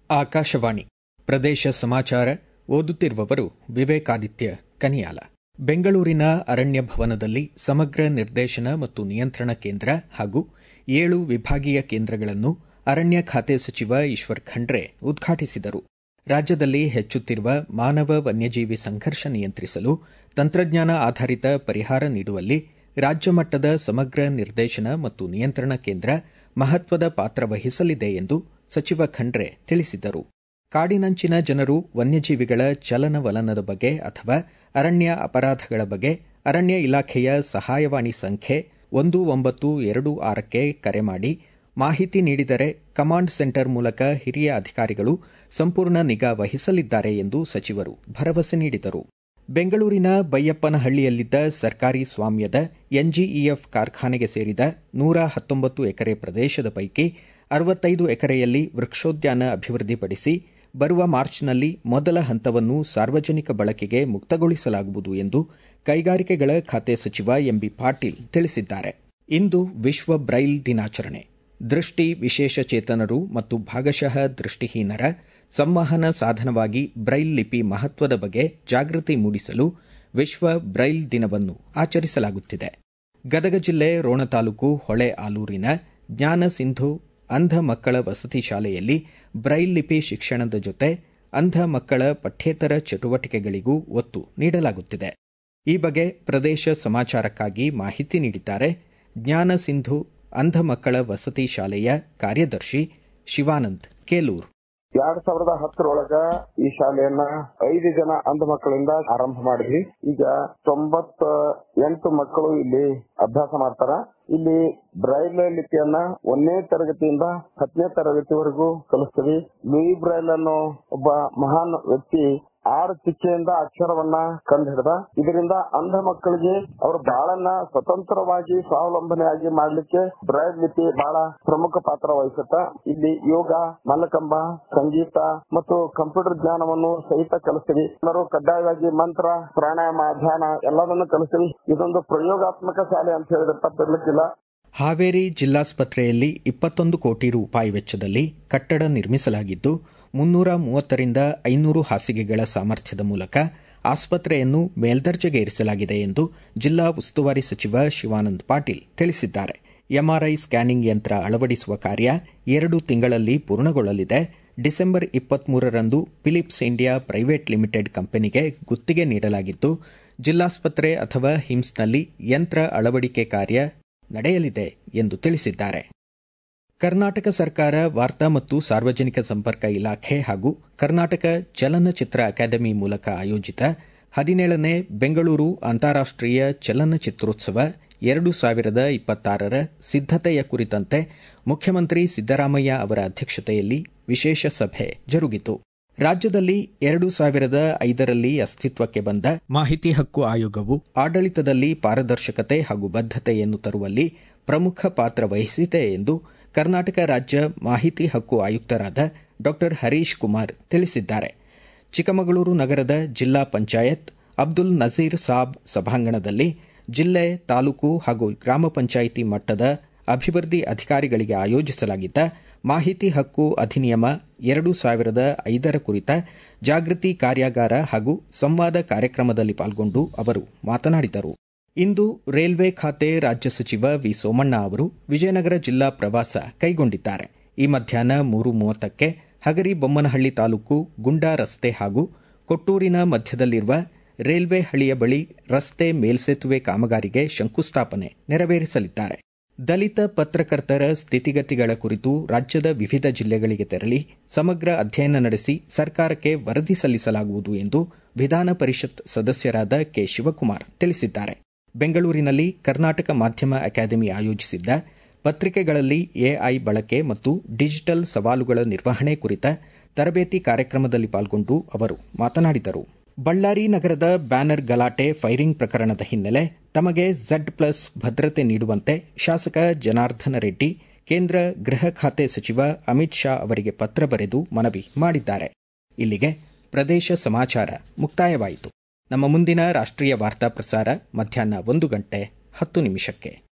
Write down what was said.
ಆಕಾಶವಾಣಿ ಪ್ರದೇಶ ಸಮಾಚಾರ ಓದುತ್ತಿರುವವರು ವಿವೇಕಾದಿತ್ಯ ಕನಿಯಾಲ ಬೆಂಗಳೂರಿನ ಅರಣ್ಯ ಭವನದಲ್ಲಿ ಸಮಗ್ರ ನಿರ್ದೇಶನ ಮತ್ತು ನಿಯಂತ್ರಣ ಕೇಂದ್ರ ಹಾಗೂ ಏಳು ವಿಭಾಗೀಯ ಕೇಂದ್ರಗಳನ್ನು ಅರಣ್ಯ ಖಾತೆ ಸಚಿವ ಈಶ್ವರ್ ಖಂಡ್ರೆ ಉದ್ಘಾಟಿಸಿದರು ರಾಜ್ಯದಲ್ಲಿ ಹೆಚ್ಚುತ್ತಿರುವ ಮಾನವ ವನ್ಯಜೀವಿ ಸಂಘರ್ಷ ನಿಯಂತ್ರಿಸಲು ತಂತ್ರಜ್ಞಾನ ಆಧಾರಿತ ಪರಿಹಾರ ನೀಡುವಲ್ಲಿ ರಾಜ್ಯ ಮಟ್ಟದ ಸಮಗ್ರ ನಿರ್ದೇಶನ ಮತ್ತು ನಿಯಂತ್ರಣ ಕೇಂದ್ರ ಮಹತ್ವದ ಪಾತ್ರ ವಹಿಸಲಿದೆ ಎಂದು ಸಚಿವ ಖಂಡ್ರೆ ತಿಳಿಸಿದರು ಕಾಡಿನಂಚಿನ ಜನರು ವನ್ಯಜೀವಿಗಳ ಚಲನವಲನದ ಬಗ್ಗೆ ಅಥವಾ ಅರಣ್ಯ ಅಪರಾಧಗಳ ಬಗ್ಗೆ ಅರಣ್ಯ ಇಲಾಖೆಯ ಸಹಾಯವಾಣಿ ಸಂಖ್ಯೆ ಒಂದು ಒಂಬತ್ತು ಎರಡು ಆರಕ್ಕೆ ಕರೆ ಮಾಡಿ ಮಾಹಿತಿ ನೀಡಿದರೆ ಕಮಾಂಡ್ ಸೆಂಟರ್ ಮೂಲಕ ಹಿರಿಯ ಅಧಿಕಾರಿಗಳು ಸಂಪೂರ್ಣ ನಿಗಾ ವಹಿಸಲಿದ್ದಾರೆ ಎಂದು ಸಚಿವರು ಭರವಸೆ ನೀಡಿದರು ಬೆಂಗಳೂರಿನ ಬೈಯಪ್ಪನಹಳ್ಳಿಯಲ್ಲಿದ್ದ ಸರ್ಕಾರಿ ಸ್ವಾಮ್ಯದ ಎನ್ಜಿಇಎಫ್ ಕಾರ್ಖಾನೆಗೆ ಸೇರಿದ ನೂರ ಹತ್ತೊಂಬತ್ತು ಎಕರೆ ಪ್ರದೇಶದ ಪೈಕಿ ಅರವತ್ತೈದು ಎಕರೆಯಲ್ಲಿ ವೃಕ್ಷೋದ್ಯಾನ ಅಭಿವೃದ್ಧಿಪಡಿಸಿ ಬರುವ ಮಾರ್ಚ್ನಲ್ಲಿ ಮೊದಲ ಹಂತವನ್ನು ಸಾರ್ವಜನಿಕ ಬಳಕೆಗೆ ಮುಕ್ತಗೊಳಿಸಲಾಗುವುದು ಎಂದು ಕೈಗಾರಿಕೆಗಳ ಖಾತೆ ಸಚಿವ ಎಂಬಿ ಪಾಟೀಲ್ ತಿಳಿಸಿದ್ದಾರೆ ಇಂದು ವಿಶ್ವ ಬ್ರೈಲ್ ದಿನಾಚರಣೆ ದೃಷ್ಟಿ ವಿಶೇಷಚೇತನರು ಮತ್ತು ಭಾಗಶಃ ದೃಷ್ಟಿಹೀನರ ಸಂವಹನ ಸಾಧನವಾಗಿ ಬ್ರೈಲ್ ಲಿಪಿ ಮಹತ್ವದ ಬಗ್ಗೆ ಜಾಗೃತಿ ಮೂಡಿಸಲು ವಿಶ್ವ ಬ್ರೈಲ್ ದಿನವನ್ನು ಆಚರಿಸಲಾಗುತ್ತಿದೆ ಗದಗ ಜಿಲ್ಲೆ ರೋಣ ತಾಲೂಕು ಹೊಳೆ ಆಲೂರಿನ ಜ್ಞಾನ ಸಿಂಧು ಅಂಧ ಮಕ್ಕಳ ವಸತಿ ಶಾಲೆಯಲ್ಲಿ ಬ್ರೈಲ್ ಲಿಪಿ ಶಿಕ್ಷಣದ ಜೊತೆ ಅಂಧ ಮಕ್ಕಳ ಪಠ್ಯೇತರ ಚಟುವಟಿಕೆಗಳಿಗೂ ಒತ್ತು ನೀಡಲಾಗುತ್ತಿದೆ ಈ ಬಗ್ಗೆ ಪ್ರದೇಶ ಸಮಾಚಾರಕ್ಕಾಗಿ ಮಾಹಿತಿ ನೀಡಿದ್ದಾರೆ ಜ್ಞಾನ ಸಿಂಧು ಅಂಧ ಮಕ್ಕಳ ವಸತಿ ಶಾಲೆಯ ಕಾರ್ಯದರ್ಶಿ ಶಿವಾನಂದ್ ಕೇಲೂರ್ ಎರಡ್ ಸಾವಿರದ ಹತ್ತರೊಳಗ ಈ ಶಾಲೆಯನ್ನ ಐದು ಜನ ಅಂಧ ಮಕ್ಕಳಿಂದ ಆರಂಭ ಮಾಡಿದ್ವಿ ಈಗ ತೊಂಬತ್ತ ಎಂಟು ಮಕ್ಕಳು ಇಲ್ಲಿ ಅಭ್ಯಾಸ ಮಾಡ್ತಾರ ಇಲ್ಲಿ ಬ್ರೈಲ್ ಲಿಪಿಯನ್ನ ಒಂದನೇ ತರಗತಿಯಿಂದ ಹತ್ತನೇ ತರಗತಿವರೆಗೂ ಕಲಿಸ್ತೀವಿ ಲೂಯಿ ಬ್ರೈಲ್ ಅನ್ನೋ ಒಬ್ಬ ಮಹಾನ್ ವ್ಯಕ್ತಿ ಆರು ಚಿಕ್ಕೆಯಿಂದ ಅಕ್ಷರವನ್ನ ಕಂಡು ಹಿಡಿದ ಇದರಿಂದ ಅಂಧ ಮಕ್ಕಳಿಗೆ ಅವರ ಬಾಳನ್ನ ಸ್ವತಂತ್ರವಾಗಿ ಸ್ವಾವಲಂಬನೆಯಾಗಿ ಮಾಡ್ಲಿಕ್ಕೆ ಬ್ರೈಲ್ ಲಿಪಿ ಬಹಳ ಪ್ರಮುಖ ಪಾತ್ರ ವಹಿಸುತ್ತ ಇಲ್ಲಿ ಯೋಗ ಮಲ್ಲಕಂಬ ಸಂಗೀತ ಮತ್ತು ಕಂಪ್ಯೂಟರ್ ಜ್ಞಾನವನ್ನು ಸಹಿತ ಕಲಿಸ್ತೀವಿ ಎಲ್ಲರೂ ಕಡ್ಡಾಯವಾಗಿ ಮಂತ್ರ ಪ್ರಾಣಾಯಾಮ ಧ್ಯಾನ ಎಲ್ಲದನ್ನು ಕಲಿಸ್ತೀವಿ ಇದೊಂದು ಪ್ರಯೋಗಾತ್ಮಕ ಶಾಲೆ ಅಂತ ಹೇಳಿದ್ರೆ ತಪ್ಪಿರ್ಲಿಕ್ಕಿಲ್ಲ ಹಾವೇರಿ ಜಿಲ್ಲಾಸ್ಪತ್ರೆಯಲ್ಲಿ ಇಪ್ಪತ್ತೊಂದು ಕೋಟಿ ರೂಪಾಯಿ ವೆಚ್ಚದಲ್ಲಿ ಕಟ್ಟಡ ನಿರ್ಮಿಸಲಾಗಿದ್ದು ಮುನ್ನೂರ ಮೂವತ್ತರಿಂದ ಐನೂರು ಹಾಸಿಗೆಗಳ ಸಾಮರ್ಥ್ಯದ ಮೂಲಕ ಆಸ್ಪತ್ರೆಯನ್ನು ಮೇಲ್ದರ್ಜೆಗೇರಿಸಲಾಗಿದೆ ಎಂದು ಜಿಲ್ಲಾ ಉಸ್ತುವಾರಿ ಸಚಿವ ಶಿವಾನಂದ ಪಾಟೀಲ್ ತಿಳಿಸಿದ್ದಾರೆ ಎಂಆರ್ಐ ಸ್ಕ್ಯಾನಿಂಗ್ ಯಂತ್ರ ಅಳವಡಿಸುವ ಕಾರ್ಯ ಎರಡು ತಿಂಗಳಲ್ಲಿ ಪೂರ್ಣಗೊಳ್ಳಲಿದೆ ಡಿಸೆಂಬರ್ ಇಪ್ಪತ್ಮೂರರಂದು ಫಿಲಿಪ್ಸ್ ಇಂಡಿಯಾ ಪ್ರೈವೇಟ್ ಲಿಮಿಟೆಡ್ ಕಂಪನಿಗೆ ಗುತ್ತಿಗೆ ನೀಡಲಾಗಿದ್ದು ಜಿಲ್ಲಾಸ್ಪತ್ರೆ ಅಥವಾ ಹಿಮ್ಸ್ನಲ್ಲಿ ಯಂತ್ರ ಅಳವಡಿಕೆ ಕಾರ್ಯ ನಡೆಯಲಿದೆ ಎಂದು ತಿಳಿಸಿದ್ದಾರೆ ಕರ್ನಾಟಕ ಸರ್ಕಾರ ವಾರ್ತಾ ಮತ್ತು ಸಾರ್ವಜನಿಕ ಸಂಪರ್ಕ ಇಲಾಖೆ ಹಾಗೂ ಕರ್ನಾಟಕ ಚಲನಚಿತ್ರ ಅಕಾಡೆಮಿ ಮೂಲಕ ಆಯೋಜಿತ ಹದಿನೇಳನೇ ಬೆಂಗಳೂರು ಅಂತಾರಾಷ್ಟೀಯ ಚಲನಚಿತ್ರೋತ್ಸವ ಎರಡು ಸಾವಿರದ ಇಪ್ಪತ್ತಾರರ ಸಿದ್ದತೆಯ ಕುರಿತಂತೆ ಮುಖ್ಯಮಂತ್ರಿ ಸಿದ್ದರಾಮಯ್ಯ ಅವರ ಅಧ್ಯಕ್ಷತೆಯಲ್ಲಿ ವಿಶೇಷ ಸಭೆ ಜರುಗಿತು ರಾಜ್ಯದಲ್ಲಿ ಎರಡು ಸಾವಿರದ ಐದರಲ್ಲಿ ಅಸ್ತಿತ್ವಕ್ಕೆ ಬಂದ ಮಾಹಿತಿ ಹಕ್ಕು ಆಯೋಗವು ಆಡಳಿತದಲ್ಲಿ ಪಾರದರ್ಶಕತೆ ಹಾಗೂ ಬದ್ಧತೆಯನ್ನು ತರುವಲ್ಲಿ ಪ್ರಮುಖ ಪಾತ್ರ ವಹಿಸಿದೆ ಎಂದು ಕರ್ನಾಟಕ ರಾಜ್ಯ ಮಾಹಿತಿ ಹಕ್ಕು ಆಯುಕ್ತರಾದ ಡಾ ಹರೀಶ್ ಕುಮಾರ್ ತಿಳಿಸಿದ್ದಾರೆ ಚಿಕ್ಕಮಗಳೂರು ನಗರದ ಜಿಲ್ಲಾ ಪಂಚಾಯತ್ ಅಬ್ದುಲ್ ನಜೀರ್ ಸಾಬ್ ಸಭಾಂಗಣದಲ್ಲಿ ಜಿಲ್ಲೆ ತಾಲೂಕು ಹಾಗೂ ಗ್ರಾಮ ಪಂಚಾಯಿತಿ ಮಟ್ಟದ ಅಭಿವೃದ್ಧಿ ಅಧಿಕಾರಿಗಳಿಗೆ ಆಯೋಜಿಸಲಾಗಿದ್ದ ಮಾಹಿತಿ ಹಕ್ಕು ಅಧಿನಿಯಮ ಎರಡು ಸಾವಿರದ ಐದರ ಕುರಿತ ಜಾಗೃತಿ ಕಾರ್ಯಾಗಾರ ಹಾಗೂ ಸಂವಾದ ಕಾರ್ಯಕ್ರಮದಲ್ಲಿ ಪಾಲ್ಗೊಂಡು ಅವರು ಮಾತನಾಡಿದರು ಇಂದು ರೈಲ್ವೆ ಖಾತೆ ರಾಜ್ಯ ಸಚಿವ ವಿ ಸೋಮಣ್ಣ ಅವರು ವಿಜಯನಗರ ಜಿಲ್ಲಾ ಪ್ರವಾಸ ಕೈಗೊಂಡಿದ್ದಾರೆ ಈ ಮಧ್ಯಾಹ್ನ ಮೂರು ಮೂವತ್ತಕ್ಕೆ ಹಗರಿ ಬೊಮ್ಮನಹಳ್ಳಿ ತಾಲೂಕು ಗುಂಡಾ ರಸ್ತೆ ಹಾಗೂ ಕೊಟ್ಟೂರಿನ ಮಧ್ಯದಲ್ಲಿರುವ ರೈಲ್ವೆ ಹಳಿಯ ಬಳಿ ರಸ್ತೆ ಮೇಲ್ಸೇತುವೆ ಕಾಮಗಾರಿಗೆ ಶಂಕುಸ್ಥಾಪನೆ ನೆರವೇರಿಸಲಿದ್ದಾರೆ ದಲಿತ ಪತ್ರಕರ್ತರ ಸ್ಥಿತಿಗತಿಗಳ ಕುರಿತು ರಾಜ್ಯದ ವಿವಿಧ ಜಿಲ್ಲೆಗಳಿಗೆ ತೆರಳಿ ಸಮಗ್ರ ಅಧ್ಯಯನ ನಡೆಸಿ ಸರ್ಕಾರಕ್ಕೆ ವರದಿ ಸಲ್ಲಿಸಲಾಗುವುದು ಎಂದು ವಿಧಾನ ಪರಿಷತ್ ಸದಸ್ಯರಾದ ಕೆ ಶಿವಕುಮಾರ್ ತಿಳಿಸಿದ್ದಾರೆ ಬೆಂಗಳೂರಿನಲ್ಲಿ ಕರ್ನಾಟಕ ಮಾಧ್ಯಮ ಅಕಾಡೆಮಿ ಆಯೋಜಿಸಿದ್ದ ಪತ್ರಿಕೆಗಳಲ್ಲಿ ಎಐ ಬಳಕೆ ಮತ್ತು ಡಿಜಿಟಲ್ ಸವಾಲುಗಳ ನಿರ್ವಹಣೆ ಕುರಿತ ತರಬೇತಿ ಕಾರ್ಯಕ್ರಮದಲ್ಲಿ ಪಾಲ್ಗೊಂಡು ಅವರು ಮಾತನಾಡಿದರು ಬಳ್ಳಾರಿ ನಗರದ ಬ್ಯಾನರ್ ಗಲಾಟೆ ಫೈರಿಂಗ್ ಪ್ರಕರಣದ ಹಿನ್ನೆಲೆ ತಮಗೆ ಝಡ್ ಪ್ಲಸ್ ಭದ್ರತೆ ನೀಡುವಂತೆ ಶಾಸಕ ಜನಾರ್ದನ ರೆಡ್ಡಿ ಕೇಂದ್ರ ಗೃಹ ಖಾತೆ ಸಚಿವ ಅಮಿತ್ ಶಾ ಅವರಿಗೆ ಪತ್ರ ಬರೆದು ಮನವಿ ಮಾಡಿದ್ದಾರೆ ಇಲ್ಲಿಗೆ ಪ್ರದೇಶ ಸಮಾಚಾರ ಮುಕ್ತಾಯವಾಯಿತು ನಮ್ಮ ಮುಂದಿನ ರಾಷ್ಟ್ರೀಯ ವಾರ್ತಾ ಪ್ರಸಾರ ಮಧ್ಯಾಹ್ನ ಒಂದು ಗಂಟೆ ಹತ್ತು ನಿಮಿಷಕ್ಕೆ